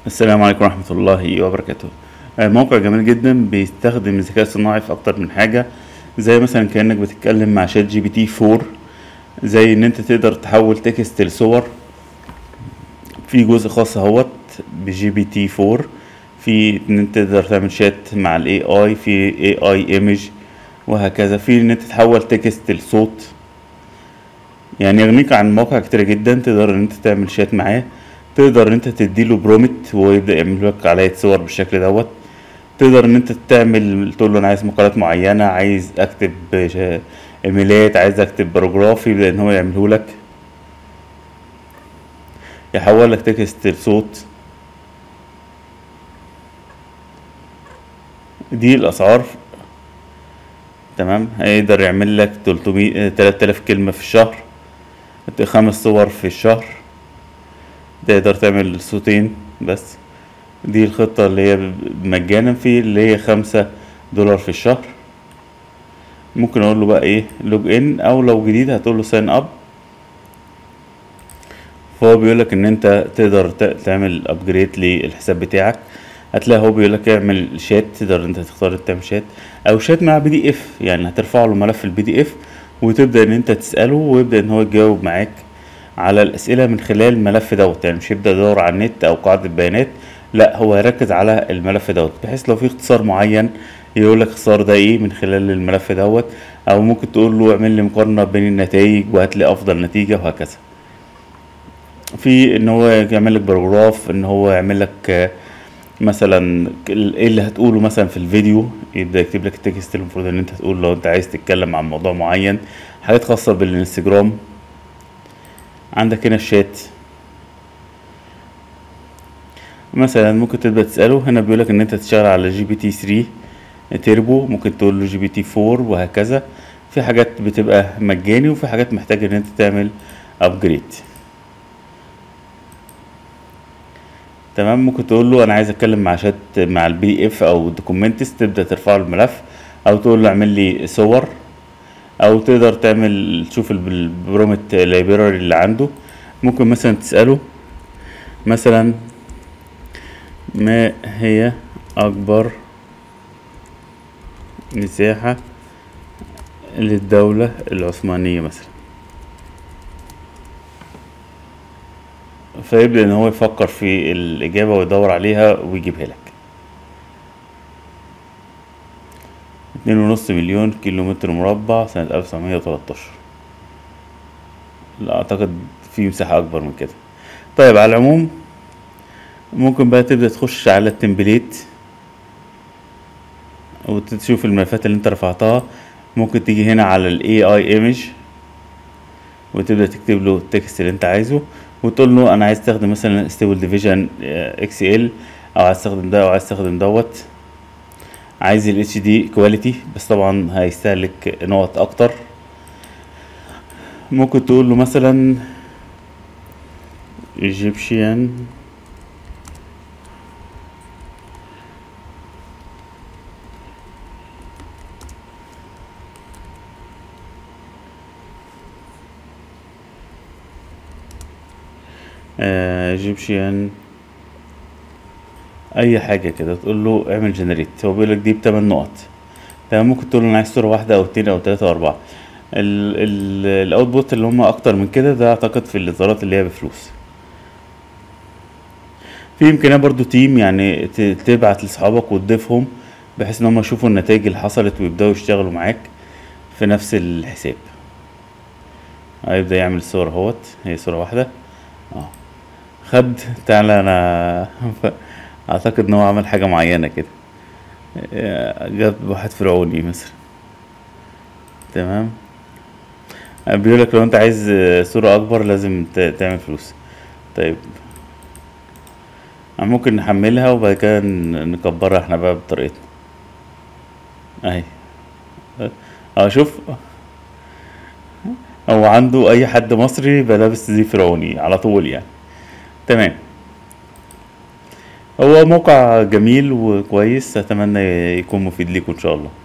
السلام عليكم ورحمة الله وبركاته آه، موقع جميل جدا بيستخدم الذكاء الصناعي في أكتر من حاجة زي مثلا كأنك بتتكلم مع شات جي بي تي 4 زي إن أنت تقدر تحول تكست لصور في جزء خاص اهوت بجي بي تي 4 في إن أنت تقدر تعمل شات مع ال AI في AI image وهكذا في إن أنت تحول تكست لصوت يعني يغنيك عن مواقع كتيرة جدا تقدر إن أنت تعمل شات معاه تقدر ان انت تديله برومت وهو يبدا يعمل لك عليه صور بالشكل دوت تقدر ان انت تعمل تقول له انا عايز مقالات معينه عايز اكتب ش- ايميلات عايز اكتب باراجراف يبدا ان هو يعمله لك يحول لك تكست لصوت دي الاسعار تمام هيقدر يعمل لك 300 3000 كلمه في الشهر خمس صور في الشهر تقدر تعمل صوتين بس دي الخطة اللي هي مجانا في اللي هي خمسة دولار في الشهر ممكن اقول له بقى ايه لوج ان او لو جديد هتقول له ساين اب فهو بيقول لك ان انت تقدر ت- تعمل ابجريد للحساب بتاعك هتلاقي هو بيقول لك اعمل شات تقدر انت تختار تعمل شات او شات مع بي دي اف يعني هترفع له ملف البي دي اف وتبدا ان انت تساله ويبدا ان هو يجاوب معاك على الاسئله من خلال الملف دوت يعني مش هيبدا يدور على النت او قاعده بيانات لا هو هيركز على الملف دوت بحيث لو في اختصار معين يقول لك اختصار ده ايه من خلال الملف دوت او ممكن تقول له اعمل لي مقارنه بين النتائج وهات لي افضل نتيجه وهكذا في ان هو يعمل لك باراجراف ان هو يعمل لك آه، مثلا ال- ايه اللي هتقوله مثلا في الفيديو يبدا يكتب لك التكست اللي المفروض ان انت تقول لو انت عايز تتكلم عن موضوع معين حاجات خاصه بالانستجرام عندك هنا الشات مثلا ممكن تبدا تساله هنا بيقولك ان انت تشتغل على جي بي تي 3 تيربو ممكن تقول له جي بي تي 4 وهكذا في حاجات بتبقى مجاني وفي حاجات محتاج ان انت تعمل ابجريد تمام ممكن تقول له انا عايز اتكلم مع شات مع البي دي اف او دوكيومنتس تبدا ترفع له الملف او تقول له اعمل لي صور او تقدر تعمل تشوف الب- البرومت لايبراري اللي عنده ممكن مثلا تساله مثلا ما هي اكبر مساحة للدولة العثمانية مثلا فيبدأ ان هو يفكر في الاجابة ويدور عليها ويجيبها لك اتنين ونص مليون كيلو متر مربع سنة ألف تسعمية وتلاتاشر لا أعتقد في مساحة أكبر من كده طيب على العموم ممكن بقى تبدأ تخش على التمبليت وتشوف الملفات اللي انت رفعتها ممكن تيجي هنا على ال AI image وتبدأ تكتب له التكست اللي انت عايزه وتقول له انا عايز استخدم مثلا stable diffusion آه، XL او عايز استخدم ده او عايز استخدم دوت عايز ال HD quality بس طبعا هيستهلك نقط اكتر ممكن تقول له مثلا Egyptian آه، Egyptian اي حاجه كده تقول له اعمل جنريت هو بيقول لك دي بتمن نقط تمام ممكن تقول له انا عايز صوره واحده او اتنين او تلاته او اربعه الاوتبوت اللي هم اكتر من كده ده اعتقد في الاصدارات اللي هي بفلوس في امكانيه برضو تيم يعني ت- تبعت لاصحابك وتضيفهم بحيث ان هم يشوفوا النتائج اللي حصلت ويبداوا يشتغلوا معاك في نفس الحساب هيبدا يعمل الصور اهوت هي صوره واحده اه خد تعالى انا اعتقد ان هو عمل حاجه معينه كده آه، جاب واحد فرعوني مثلا تمام بيقول لك لو انت عايز آه، صورة اكبر لازم ت- تعمل فلوس طيب آه، ممكن نحملها وبعد كده ن- نكبرها احنا بقى بطريقتنا اهي اه شوف هو عنده اي حد مصري يبقى لابس زي فرعوني على طول يعني تمام هو موقع جميل وكويس اتمنى يكون مفيد ليكم ان شاء الله